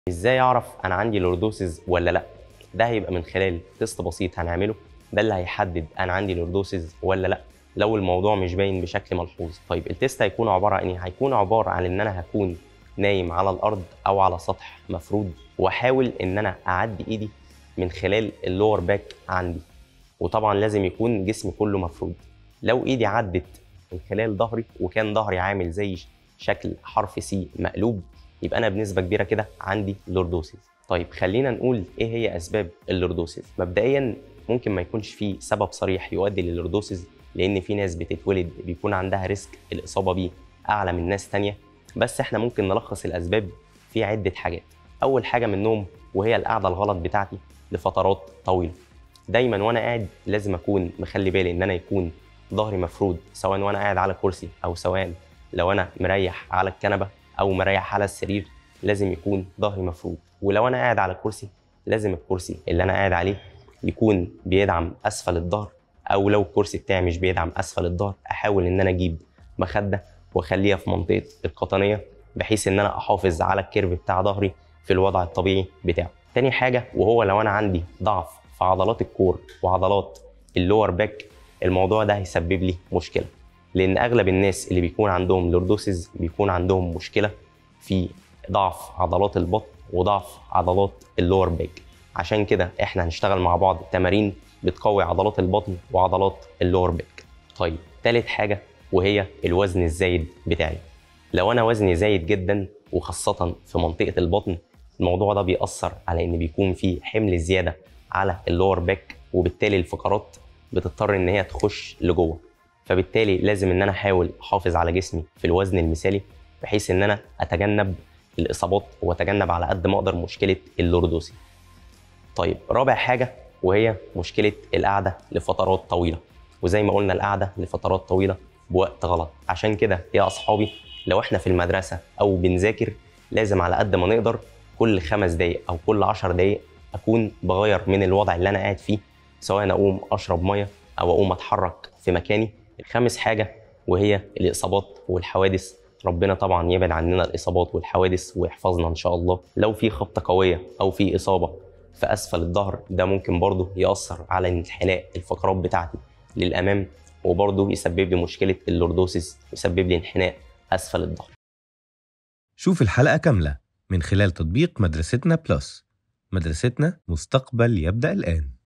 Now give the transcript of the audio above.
ازاي اعرف انا عندي لوردوسيس ولا لا ده هيبقى من خلال تيست بسيط هنعمله ده اللي هيحدد انا عندي لوردوسيس ولا لا لو الموضوع مش باين بشكل ملحوظ طيب التيست هيكون عباره عن ايه هيكون عباره عن ان انا هكون نايم على الارض او على سطح مفرود واحاول ان انا اعدي ايدي من خلال اللور باك عندي وطبعا لازم يكون جسمي كله مفرود لو ايدي عدت من خلال ظهري وكان ظهري عامل زي شكل حرف سي مقلوب يبقى انا بنسبه كبيره كده عندي لوردوسيس طيب خلينا نقول ايه هي اسباب اللوردوسيس مبدئيا ممكن ما يكونش في سبب صريح يؤدي للوردوسيس لان في ناس بتتولد بيكون عندها ريسك الاصابه بيه اعلى من ناس تانية بس احنا ممكن نلخص الاسباب في عده حاجات اول حاجه منهم وهي القعده الغلط بتاعتي لفترات طويله دايما وانا قاعد لازم اكون مخلي بالي ان انا يكون ظهري مفرود سواء وانا قاعد على كرسي او سواء لو انا مريح على الكنبه او مريح على السرير لازم يكون ظهري مفرود ولو انا قاعد على كرسي لازم الكرسي اللي انا قاعد عليه يكون بيدعم اسفل الظهر او لو الكرسي بتاعي مش بيدعم اسفل الظهر احاول ان انا اجيب مخده واخليها في منطقه القطنيه بحيث ان انا احافظ على الكيرف بتاع ظهري في الوضع الطبيعي بتاعه تاني حاجه وهو لو انا عندي ضعف في عضلات الكور وعضلات اللور باك الموضوع ده هيسبب لي مشكله لان اغلب الناس اللي بيكون عندهم لوردوسيس بيكون عندهم مشكله في ضعف عضلات البطن وضعف عضلات اللور باك عشان كده احنا هنشتغل مع بعض تمارين بتقوي عضلات البطن وعضلات اللور باك طيب تالت حاجه وهي الوزن الزايد بتاعي لو انا وزني زايد جدا وخاصه في منطقه البطن الموضوع ده بيأثر على ان بيكون في حمل زياده على اللور باك وبالتالي الفقرات بتضطر ان هي تخش لجوه فبالتالي لازم ان انا احاول احافظ على جسمي في الوزن المثالي بحيث ان انا اتجنب الاصابات واتجنب على قد ما اقدر مشكله اللوردوسي طيب رابع حاجه وهي مشكله القعده لفترات طويله وزي ما قلنا القعده لفترات طويله بوقت غلط عشان كده يا اصحابي لو احنا في المدرسه او بنذاكر لازم على قد ما نقدر كل خمس دقايق او كل عشر دقايق اكون بغير من الوضع اللي انا قاعد فيه سواء اقوم اشرب ميه او اقوم اتحرك في مكاني الخامس حاجه وهي الاصابات والحوادث ربنا طبعا يبعد عننا الاصابات والحوادث ويحفظنا ان شاء الله لو في خبطه قويه او في اصابه في اسفل الظهر ده ممكن برضه ياثر على انحناء الفقرات بتاعتي للامام وبرضه يسبب لي مشكله اللوردوسيس يسبب لي انحناء اسفل الظهر شوف الحلقة كاملة من خلال تطبيق مدرستنا بلس مدرستنا مستقبل يبدأ الآن